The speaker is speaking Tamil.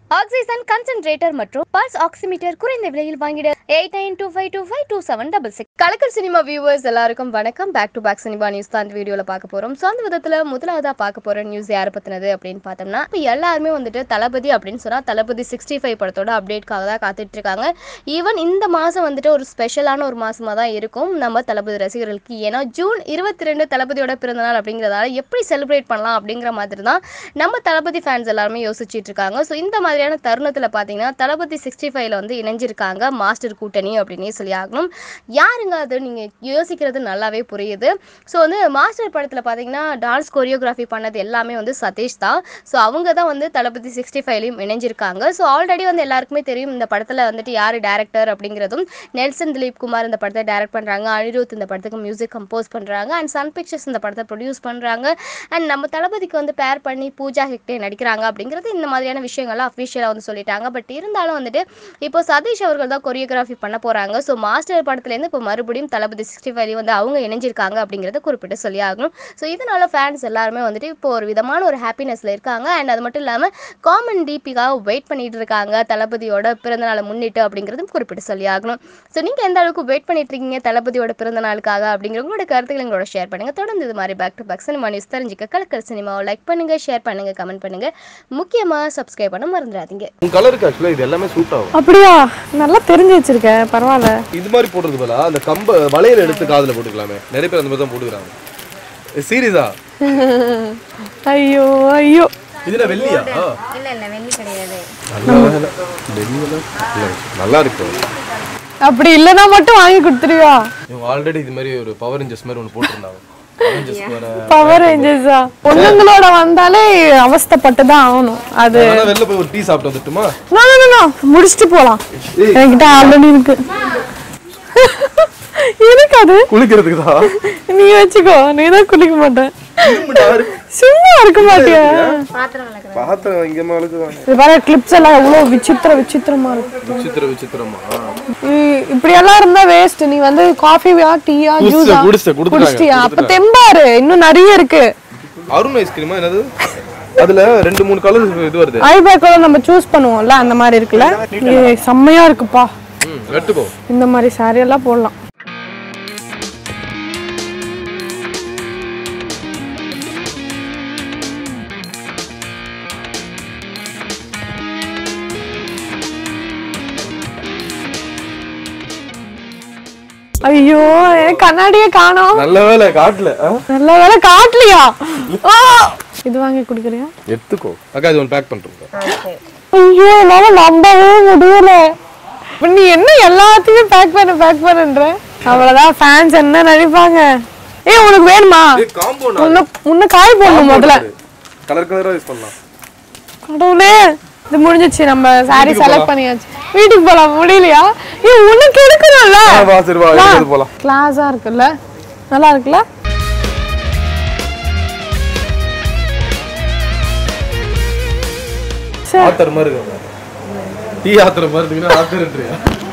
ஆக்சிஜன் கன்சென்ட்ரேட்டர் மற்றும் பல்ஸ் ஆக்சிமீட்டர் குறைந்த விலையில் வாங்கிட eight nine two five two five two seven double six கலக்கல் சினிமா வியூவர்ஸ் எல்லாருக்கும் வணக்கம் back to back cinema news தான் இந்த வீடியோவில் பார்க்க போகிறோம் ஸோ அந்த விதத்தில் முதலாவதாக பார்க்க போகிற நியூஸ் யாரை பற்றினது அப்படின்னு பார்த்தோம்னா இப்போ எல்லாருமே வந்துட்டு தளபதி அப்படின்னு சொன்னால் தளபதி சிக்ஸ்டி ஃபைவ் படத்தோட அப்டேட்காக தான் காத்துட்டு இருக்காங்க ஈவன் இந்த மாதம் வந்துட்டு ஒரு ஸ்பெஷலான ஒரு மாதமாக தான் இருக்கும் நம்ம தளபதி ரசிகர்களுக்கு ஏன்னா ஜூன் இருபத்தி ரெண்டு தளபதியோட பிறந்தநாள் அப்படிங்கிறதால எப்படி செலிப்ரேட் பண்ணலாம் அப்படிங்கிற மாதிரி தான் நம்ம தளபதி ஃபேன்ஸ் எல்லாருமே யோசிச்சுட்டு இருக்காங்க ஸோ இந்த மாதிரியான தருணத்தில் பார்த்தீங்கன்னா தளபதி சிக்ஸ்டி ஃபைவ்ல வந்து இணைஞ்சிருக்காங்க மாஸ்டர் கூட்டணி அப்படின்னே சொல்லி ஆகணும் யாருங்க அது நீங்கள் யோசிக்கிறது நல்லாவே புரியுது ஸோ வந்து மாஸ்டர் படத்தில் பார்த்தீங்கன்னா டான்ஸ் கொரியோகிராஃபி பண்ணது எல்லாமே வந்து சதீஷ் தான் ஸோ அவங்க தான் வந்து தளபதி சிக்ஸ்டி ஃபைவ்லையும் இணைஞ்சிருக்காங்க ஸோ ஆல்ரெடி வந்து எல்லாருக்குமே தெரியும் இந்த படத்தில் வந்துட்டு யார் டேரக்டர் அப்படிங்கிறதும் நெல்சன் திலீப் குமார் இந்த படத்தை டைரக்ட் பண்ணுறாங்க அனிருத் இந்த படத்துக்கு மியூசிக் கம்போஸ் பண்ணுறாங்க அண்ட் சன் பிக்சர்ஸ் இந்த படத்தை ப்ரொடியூஸ் பண்ணுறாங்க அண்ட் நம்ம தளபதிக்கு வந்து பேர் பண்ணி பூஜா ஹெக்டே நடிக்கிறாங்க அப்படிங்கிறது இந்த மாதிரியான விஷயங்கள்லாம் அஃபிஷியலாக வந்து சொல்லிட்டாங்க பட் இருந்தாலும் வந்துட்டு இப்போ சதீஷ் அவர்கள் தான் கொரியோகிராஃபி பண்ண போகிறாங்க ஸோ மாஸ்டர் படத்துலேருந்து இப்போ மறுபடியும் தளபதி சிக்ஸ்டி ஃபைவ் வந்து அவங்க இணைஞ்சிருக்காங்க அப்படிங்கிறத குறிப்பிட்டு சொல்லி ஆகணும் ஸோ இதனால ஃபேன்ஸ் எல்லாருமே வந்துட்டு இப்போ ஒரு விதமான ஒரு ஹாப்பினஸில் இருக்காங்க அண்ட் அது மட்டும் இல்லாமல் காமன் டிபிக்காக வெயிட் பண்ணிட்டு இருக்காங்க தளபதியோட பிறந்தநாளை முன்னிட்டு அப்படிங்கிறதும் குறிப்பிட்டு சொல்லி ஆகணும் ஸோ நீங்கள் எந்த அளவுக்கு வெயிட் பண்ணிட்டு இருக்கீங்க தளபதியோட பிறந்த நாளுக்காக அப்படிங்கிற உங்களோட கருத்துக்களை எங்களோட ஷேர் பண்ணுங்க தொடர்ந்து இது மாதிரி back to back cinema news தெரிஞ்சுக்க கலக்கல் சினிமாவை லைக் பண்ணுங்க ஷேர் பண்ணுங்க கமெண்ட் பண்ணுங்க முக்கியமாக சப்ஸ்கிரைப் பண்ண மறந்துடாதீங்க உன் கலருக்கு ஆக்சுவலாக இது எல்லாமே சூட் ஆகும் அப்படியா நல்லா தெரிஞ்சு வச்சிருக்க பரவாயில்ல இது மாதிரி போடுறது பதிலா அந்த கம்ப வளையல் எடுத்து காதுல போட்டுக்கலாமே நிறைய பேர் அந்த மாதிரி தான் போட்டுக்கிறாங்க சீரியஸா ஐயோ ஐயோ இதுல வெள்ளியா இல்ல இல்ல வெள்ளி கிடையாது நல்ல வேலை. வெள்ளியெல்லாம் இல்ல, நல்லா இருக்கு அப்படி இல்லைன்னா மட்டும் வாங்கி கொடுத்துருவியா இவங்க ஆல்ரெடி இது மாதிரி ஒரு பவர் இன்ஜஸ் மாதிரி ஒன்று போட்டிருந்தாங்க Power Rangers வேற. பவர் ரேஞ்சர்ஸா பொண்ணுங்களோட வந்தாலே அவஸ்தைப்பட்டு தான் ஆகணும் அது அதனால வெளில போய் ஒரு டீ சாப்பிட்டு வந்துட்டுமா நோ நோ நோ முடிச்சுட்டு போலாம் என்கிட்ட ஆல்ரெடி இருக்கு எனக்கு அது குளிக்கிறதுக்கு தான் நீ வச்சுக்கோ நீ தான் குளிக்க மாட்டேன் சும்மா இருக்க மாட்டியா பாத்திரம் விளக்குறது பாத்திரம் இங்க வளர்க்குவாங்க இது பாரு கிளிப்ஸ் எல்லாம் எவ்வளவு விசித்திர விசித்திரமா இருக்கு விசித்திர விசித்திரமா இ- இப்படி எல்லாம் இருந்தா வேஸ்ட் நீ வந்து காஃபியா டீயா குடிச்சிட்டேன், ஜூஸா குடிச்சிட்டேன், கொடுத்துட்டாங்க, குடிச்சிட்டியா அப்ப தெம்பாரு இன்னும் நிறைய இருக்கு அருண் ஐஸ்கிரீமா என்னது அதுல ரெண்டு மூணு கலர் இது வருது ஐபேக்கோட நம்ம சூஸ் பண்ணுவோம்ல அந்த மாதிரி இருக்குல்ல ஏய், செம்மையா இருக்குப்பா ம் எடுத்துக்கோ இந்த மாதிரி saree எல்லாம் போடலாம் ஐயோ என் கண்ணாடியே காணோம் நல்ல வேலை காட்டல ஆ? நல்ல வேலை காட்டலையா ஆ! இது வாங்கி குடுக்குறியா எடுத்துக்கோ அக்கா இது ஒன்று பேக் பண்ணுறோம் ஐயோ என்னால நம்பவே முடியல இப்ப நீ என்ன எல்லாத்தையுமே பேக் பண்ண பேக் பண்ணுன்ற அவ்வளவுதான் ஃபேன்ஸ் என்ன நினைப்பாங்க ஏய் உனக்கு வேணுமா காம்பவுண்ட் உன்ன உன்ன காய் போடணும் முதல்ல கலர் கலரா யூஸ் பண்ணலாம் கடவுளே இது முடிஞ்சிச்சு நம்ம சாரி செலக்ட் பண்ணியாச்சு வீட்டுக்கு போலாம் முடியலையா ஏய் உனக்கு எடுக்கணும்ல ஆ, வா சரி வா எடுத்து போலாம் கிளாஸா இருக்குல்ல நல்லா இருக்குல்ல ஆத்தர் மாதிரி இருக்கு டீ ஆத்தர் மாதிரி இருக்குன்னா ஆத்தர்ன்றியா